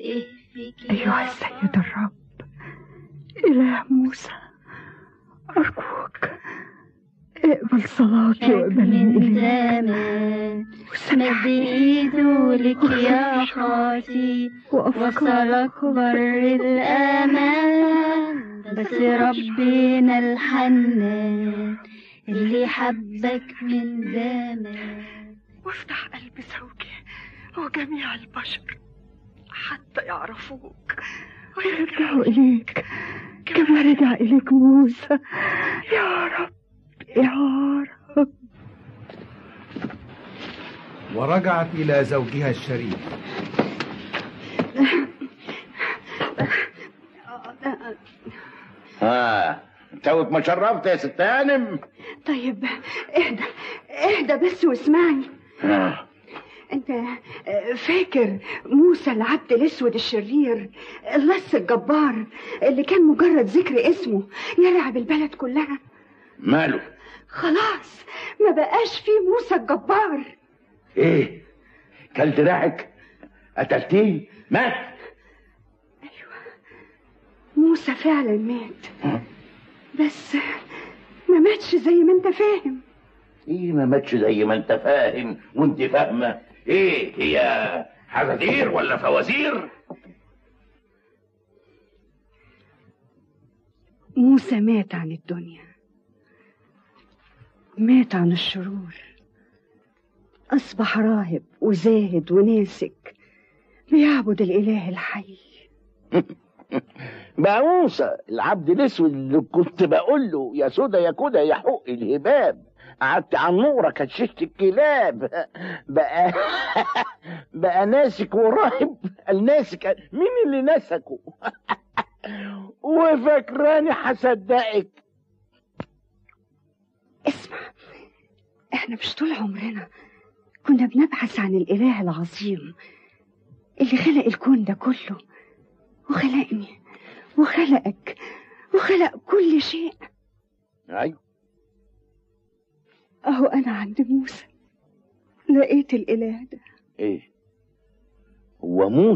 ايه فيك أيها السيد الرب إله موسى أرجوك اقبل صلاتي واقبلني من إليك زمان مد وسامحني ايده لك يا خاطي وأفكار وصلك بر الأمان بس ربنا الحنان اللي حبك من زمان وافتح قلب زوجي وجميع البشر حتى يعرفوك ويرجعوا إليك كما رجع إليك موسى يا رب يا رب ورجعت إلى زوجها الشريف ها توك ما شرفت يا ست هانم طيب اهدى اهدى بس واسمعني آه. انت فاكر موسى العبد الاسود الشرير اللص الجبار اللي كان مجرد ذكر اسمه يرعب البلد كلها ماله خلاص ما بقاش فيه موسى الجبار ايه كل دراعك قتلتيه مات موسى فعلا مات بس ما ماتش زي ما انت فاهم ايه ما ماتش زي ما انت فاهم وانت فاهمه ايه هي حزازير ولا فوازير موسى مات عن الدنيا مات عن الشرور أصبح راهب وزاهد وناسك بيعبد الإله الحي بقى موسى العبد الاسود اللي كنت بقول له يا سودا يا كودا يا حق الهباب قعدت على النورة كششت الكلاب بقى بقى ناسك وراهب الناسك مين اللي نسكه وفاكراني هصدقك اسمع احنا مش طول عمرنا كنا بنبحث عن الإله العظيم اللي خلق الكون ده كله وخلقني وخلقك وخلق كل شيء ايوه أهو أنا عند موسى لقيت الإله ده ايه هو موسى